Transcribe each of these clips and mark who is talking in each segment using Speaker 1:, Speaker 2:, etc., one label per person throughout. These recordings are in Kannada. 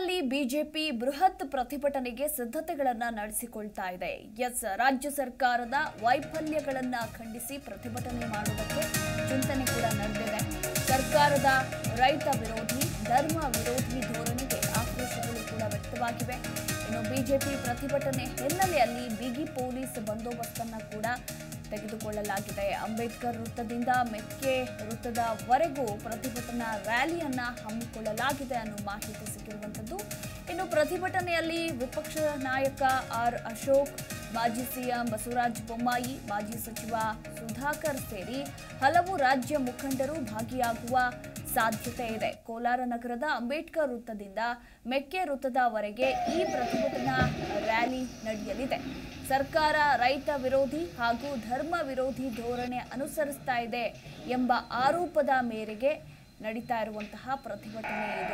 Speaker 1: ಕೋಲಾರದಲ್ಲಿ ಬಿಜೆಪಿ ಬೃಹತ್ ಪ್ರತಿಭಟನೆಗೆ ಸಿದ್ಧತೆಗಳನ್ನ ನಡೆಸಿಕೊಳ್ತಾ ಇದೆ ಎಸ್ ರಾಜ್ಯ ಸರ್ಕಾರದ ವೈಫಲ್ಯಗಳನ್ನ ಖಂಡಿಸಿ ಪ್ರತಿಭಟನೆ ಮಾಡುವುದಕ್ಕೆ ಚಿಂತನೆ ಕೂಡ ನಡೆದಿದೆ ಸರ್ಕಾರದ ರೈತ ವಿರೋಧಿ ಧರ್ಮ ವಿರೋಧಿ ಧೋರಣೆಗೆ ಆಕ್ರೋಶಗಳು ಕೂಡ ವ್ಯಕ್ತವಾಗಿವೆ ಇನ್ನು ಬಿಜೆಪಿ ಪ್ರತಿಭಟನೆ ಹಿನ್ನೆಲೆಯಲ್ಲಿ ಬಿಗಿ ಪೊಲೀಸ್ ಬಂದೋಬಸ್ತನ್ನ ಕೂಡ ತೆಗೆದುಕೊಳ್ಳಲಾಗಿದೆ ಅಂಬೇಡ್ಕರ್ ವೃತ್ತದಿಂದ ಮೆಕ್ಕೆ ವೃತ್ತದವರೆಗೂ ಪ್ರತಿಭಟನಾ ರ್ಯಾಲಿಯನ್ನ ಹಮ್ಮಿಕೊಳ್ಳಲಾಗಿದೆ ಅನ್ನೋ ಮಾಹಿತಿ ಸಿಕ್ಕಿರುವಂಥದ್ದು ಇನ್ನು ಪ್ರತಿಭಟನೆಯಲ್ಲಿ ವಿಪಕ್ಷ ನಾಯಕ ಆರ್ ಅಶೋಕ್ ಮಾಜಿ ಸಿಎಂ ಬಸವರಾಜ ಬೊಮ್ಮಾಯಿ ಮಾಜಿ ಸಚಿವ ಸುಧಾಕರ್ ಸೇರಿ ಹಲವು ರಾಜ್ಯ ಮುಖಂಡರು ಭಾಗಿಯಾಗುವ ಸಾಧ್ಯತೆ ಇದೆ ಕೋಲಾರ ನಗರದ ಅಂಬೇಡ್ಕರ್ ವೃತ್ತದಿಂದ ಮೆಕ್ಕೆ ವೃತ್ತದವರೆಗೆ ಈ ಪ್ರತಿಭಟನಾ ರ್ಯಾಲಿ ನಡೆಯಲಿದೆ ಸರ್ಕಾರ ರೈತ ವಿರೋಧಿ ಹಾಗೂ ಧರ್ಮ ವಿರೋಧಿ ಧೋರಣೆ ಅನುಸರಿಸ್ತಾ ಇದೆ ಎಂಬ ಆರೋಪದ ಮೇರೆಗೆ ನಡೀತಾ ಇರುವಂತಹ ಪ್ರತಿಭಟನೆ ಇದು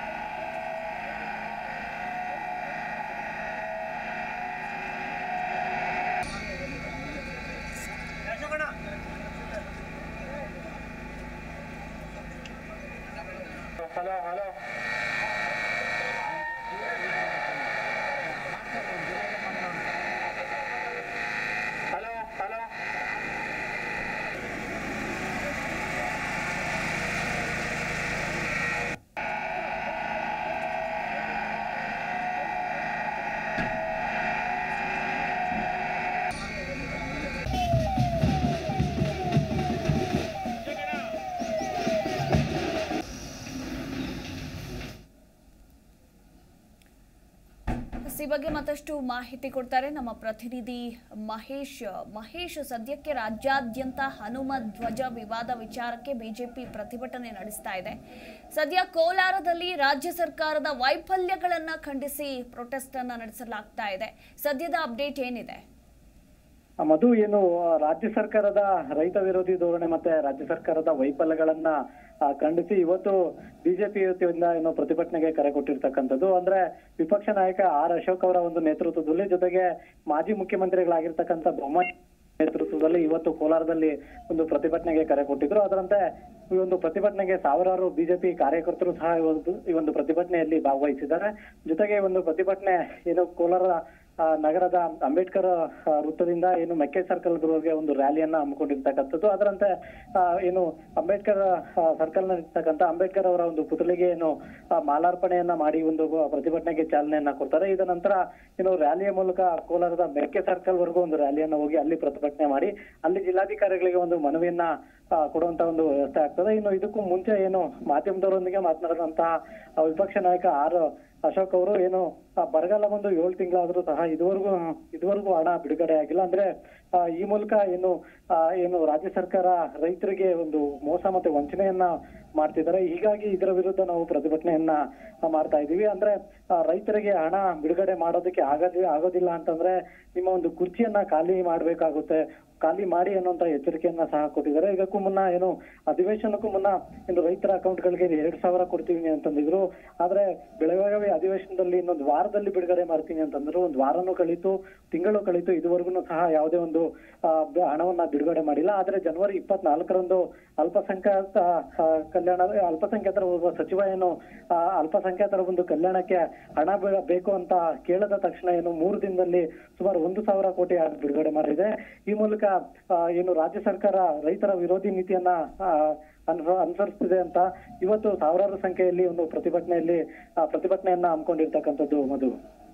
Speaker 2: ಹಲೋ ಹಲೋ ಹಲೋ ಹಲೋ
Speaker 1: ಈ ಬಗ್ಗೆ ಮತ್ತಷ್ಟು ಮಾಹಿತಿ ಕೊಡ್ತಾರೆ ನಮ್ಮ ಪ್ರತಿನಿಧಿ ಮಹೇಶ್ ಮಹೇಶ್ ಸದ್ಯಕ್ಕೆ ರಾಜ್ಯಾದ್ಯಂತ ಹನುಮ ಧ್ವಜ ವಿವಾದ ವಿಚಾರಕ್ಕೆ ಬಿಜೆಪಿ ಪ್ರತಿಭಟನೆ ನಡೆಸ್ತಾ ಇದೆ ಸದ್ಯ ಕೋಲಾರದಲ್ಲಿ ರಾಜ್ಯ ಸರ್ಕಾರದ ವೈಫಲ್ಯಗಳನ್ನ ಖಂಡಿಸಿ ಪ್ರೊಟೆಸ್ಟ್ ಅನ್ನ ನಡೆಸಲಾಗ್ತಾ ಇದೆ ಸದ್ಯದ ಅಪ್ಡೇಟ್ ಏನಿದೆ
Speaker 3: ಆ, ಮಧು ಏನು ಆ, ರಾಜ್ಯ ಸರ್ಕಾರದ ರೈತ ವಿರೋಧಿ ಧೋರಣೆ ಮತ್ತೆ ರಾಜ್ಯ ಸರ್ಕಾರದ ವೈಫಲ್ಯಗಳನ್ನ ಆ, ಖಂಡಿಸಿ ಇವತ್ತು ಬಿಜೆಪಿ ವತಿಯಿಂದ ಏನು ಪ್ರತಿಭಟನೆಗೆ ಕರೆ ಕೊಟ್ಟಿರ್ತಕ್ಕಂಥದ್ದು ಅಂದ್ರೆ ವಿಪಕ್ಷ ನಾಯಕ ಆರ್ ಅಶೋಕ್ ಅವರ ಒಂದು ನೇತೃತ್ವದಲ್ಲಿ ಜೊತೆಗೆ ಮಾಜಿ ಮುಖ್ಯಮಂತ್ರಿಗಳಾಗಿರ್ತಕ್ಕಂಥ ಬೊಮ್ಮಾಯಿ ನೇತೃತ್ವದಲ್ಲಿ ಇವತ್ತು ಕೋಲಾರದಲ್ಲಿ ಒಂದು ಪ್ರತಿಭಟನೆಗೆ ಕರೆ ಕೊಟ್ಟಿದ್ರು ಅದರಂತೆ ಈ ಒಂದು ಪ್ರತಿಭಟನೆಗೆ ಸಾವಿರಾರು ಬಿಜೆಪಿ ಕಾರ್ಯಕರ್ತರು ಸಹ ಇವತ್ತು ಈ ಒಂದು ಪ್ರತಿಭಟನೆಯಲ್ಲಿ ಭಾಗವಹಿಸಿದ್ದಾರೆ ಜೊತೆಗೆ ಈ ಒಂದು ಪ್ರತಿಭಟನೆ ಏನು ಕೋಲಾರ ಆ, ನಗರದ ಅಂಬೇಡ್ಕರ್ ಆ, ವೃತ್ತದಿಂದ ಏನು ಮೆಕ್ಕೆ ಸರ್ಕಲ್ ವರೆಗೆ ಒಂದು ರ್ಯಾಲಿಯನ್ನ ಹಮ್ಮಿಕೊಂಡಿರ್ತಕ್ಕಂಥದ್ದು ಅದರಂತೆ ಆ, ಏನು ಅಂಬೇಡ್ಕರ್ ಸರ್ಕಲ್ ಇರ್ತಕ್ಕಂಥ ಅಂಬೇಡ್ಕರ್ ಅವರ ಒಂದು ಪುತಳಿಗೆ ಏನು ಆ, ಮಾಲಾರ್ಪಣೆಯನ್ನ ಮಾಡಿ ಒಂದು ಪ್ರತಿಭಟನೆಗೆ ಚಾಲನೆಯನ್ನ ಕೊಡ್ತಾರೆ ಇದ ನಂತರ ಏನು ರ್ಯಾಲಿಯ ಮೂಲಕ ಕೋಲಾರದ ಮೆಕ್ಕೆ ಸರ್ಕಲ್ ವರೆಗೂ ಒಂದು ರ್ಯಾಲಿಯನ್ನ ಹೋಗಿ ಅಲ್ಲಿ ಪ್ರತಿಭಟನೆ ಮಾಡಿ ಅಲ್ಲಿ ಜಿಲ್ಲಾಧಿಕಾರಿಗಳಿಗೆ ಒಂದು ಮನವಿಯನ್ನ ಆ, ಕೊಡುವಂತ ಒಂದು ವ್ಯವಸ್ಥೆ ಆಗ್ತದೆ ಇನ್ನು ಇದಕ್ಕೂ ಮುಂಚೆ ಏನು ಮಾಧ್ಯಮದವರೊಂದಿಗೆ ಮಾತನಾಡಿದಂತಹ ಆ, ವಿಪಕ್ಷ ನಾಯಕ ಆರ್ ಅಶೋಕ್ ಅವರು ಏನು ಆ, ಬರಗಾಲ ಬಂದು ಏಳು ತಿಂಗಳಾದ್ರೂ ಸಹ ಇದುವರೆಗೂ ಇದುವರೆಗೂ ಹಣ ಬಿಡುಗಡೆ ಆಗಿಲ್ಲ ಅಂದ್ರೆ ಆ, ಈ ಮೂಲಕ ಏನು ಆ, ಏನು ರಾಜ್ಯ ಸರ್ಕಾರ ರೈತರಿಗೆ ಒಂದು ಮೋಸ ಮತ್ತೆ ವಂಚನೆಯನ್ನ ಮಾಡ್ತಿದ್ದಾರೆ ಹೀಗಾಗಿ ಇದರ ವಿರುದ್ಧ ನಾವು ಪ್ರತಿಭಟನೆಯನ್ನ ಆ, ಮಾಡ್ತಾ ಇದೀವಿ ಅಂದ್ರೆ ಆ, ರೈತರಿಗೆ ಹಣ ಬಿಡುಗಡೆ ಮಾಡೋದಕ್ಕೆ ಆಗದಿ ಆಗೋದಿಲ್ಲ ಅಂತಂದ್ರೆ ನಿಮ್ಮ ಒಂದು ಕುರ್ಚಿಯನ್ನ ಖಾಲಿ ಮಾಡ್ಬೇಕಾಗುತ್ತೆ ಖಾಲಿ ಮಾಡಿ ಅನ್ನುವಂತ ಎಚ್ಚರಿಕೆಯನ್ನ ಸಹ ಕೊಟ್ಟಿದ್ದಾರೆ ಇದಕ್ಕೂ ಮುನ್ನ ಏನು ಅಧಿವೇಶನಕ್ಕೂ ಮುನ್ನ ಇನ್ನು ರೈತರ ಅಕೌಂಟ್ಗಳಿಗೆ ಎರಡ್ ಸಾವಿರ ಕೊಡ್ತೀವಿ ಅಂತಂದಿದ್ರು ಆದ್ರೆ ಬೆಳಗಾವಿ ಅಧಿವೇಶನದಲ್ಲಿ ಇನ್ನೊಂದು ವಾರದಲ್ಲಿ ಬಿಡುಗಡೆ ಮಾಡ್ತೀನಿ ಅಂತಂದ್ರು ಒಂದು ವಾರನೂ ಕಳೀತು ತಿಂಗಳು ಕಳೀತು ಇದುವರೆಗೂ ಸಹ ಯಾವುದೇ ಒಂದು ಆ, ಬ- ಹಣವನ್ನ ಬಿಡುಗಡೆ ಮಾಡಿಲ್ಲ ಆದ್ರೆ ಜನವರಿ ಇಪ್ಪತ್ನಾಲ್ಕರಂದು ಅಲ್ಪಸಂಖ್ಯಾತ ಆ, ಕಲ್ಯಾಣ ಅಲ್ಪಸಂಖ್ಯಾತರ ಒಬ್ಬ ಸಚಿವ ಏನು ಆ, ಅಲ್ಪಸಂಖ್ಯಾತರ ಒಂದು ಕಲ್ಯಾಣಕ್ಕೆ ಹಣ ಬೇ- ಬೇಕು ಅಂತ ಕೇಳದ ತಕ್ಷಣ ಏನು ಮೂರು ದಿನದಲ್ಲಿ ಸುಮಾರು ಒಂದು ಸಾವಿರ ಕೋಟಿ ಹಣ ಬಿಡುಗಡೆ ಮಾಡಿದೆ ಈ ಮೂಲಕ ಆ, ಏನು ರಾಜ್ಯ ಸರ್ಕಾರ ರೈತರ ವಿರೋಧಿ ನೀತಿಯನ್ನ ಆ, ಅನುಸ- ಅನುಸರಿಸ್ತಿದೆ ಅಂತ ಇವತ್ತು ಸಾವಿರಾರು ಸಂಖ್ಯೆಯಲ್ಲಿ ಒಂದು ಪ್ರತಿಭಟನೆಯಲ್ಲಿ ಆ, ಪ್ರತಿಭಟನೆಯನ್ನ ಹಮ್ಮಿಕೊಂಡಿರ್ತಕ್ಕಂಥದ್ದು Madhu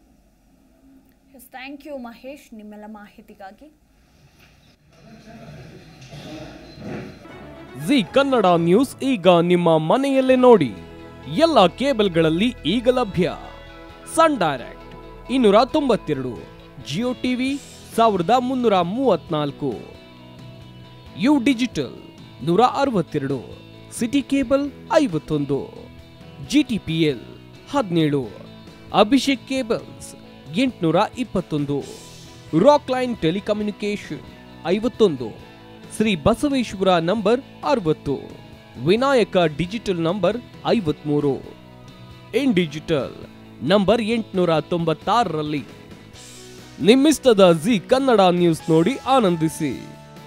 Speaker 1: S thank you Mahesh ನಿಮ್ಮೆಲ್ಲ ಮಾಹಿತಿಗಾಗಿ
Speaker 4: ಜಿ ಕನ್ನಡ ನ್ಯೂಸ್ ಈಗ ನಿಮ್ಮ ಮನೆಯಲ್ಲೇ ನೋಡಿ ಎಲ್ಲ ಕೇಬಲ್ಗಳಲ್ಲಿ ಈಗ ಲಭ್ಯ ಸನ್ ಡೈರೆಕ್ಟ್ ಇನ್ನೂರ ತೊಂಬತ್ತೆರಡು ಜಿಯೋ ಟಿವಿ ಸಾವಿರದ ಮುನ್ನೂರ ಮೂವತ್ನಾಲ್ಕು ಯು ಡಿಜಿಟಲ್ ನೂರ ಅರವತ್ತೆರಡು ಸಿಟಿ ಕೇಬಲ್ ಐವತ್ತೊಂದು ಜಿಟಿಪಿಎಲ್ ಹದಿನೇಳು ಅಭಿಷೇಕ್ ಕೇಬಲ್ಸ್ ಎಂಟುನೂರ ಇಪ್ಪತ್ತೊಂದು ರಾಕ್ ಲೈನ್ ಟೆಲಿಕಮ್ಯುನಿಕೇಶನ್ ಐವತ್ತೊಂದು ಶ್ರೀ ಬಸವೇಶ್ವರ ನಂಬರ್ ಅರವತ್ತು ವಿನಾಯಕ ಡಿಜಿಟಲ್ ನಂಬರ್ ಐವತ್ಮೂರು ಇನ್ ಡಿಜಿಟಲ್ ನಂಬರ್ ಎಂಟುನೂರ ತೊಂಬತ್ತಾರರಲ್ಲಿ ನಿಮ್ಮಿಸ್ತದ ಜಿ ಕನ್ನಡ ನ್ಯೂಸ್ ನೋಡಿ ಆನಂದಿಸಿ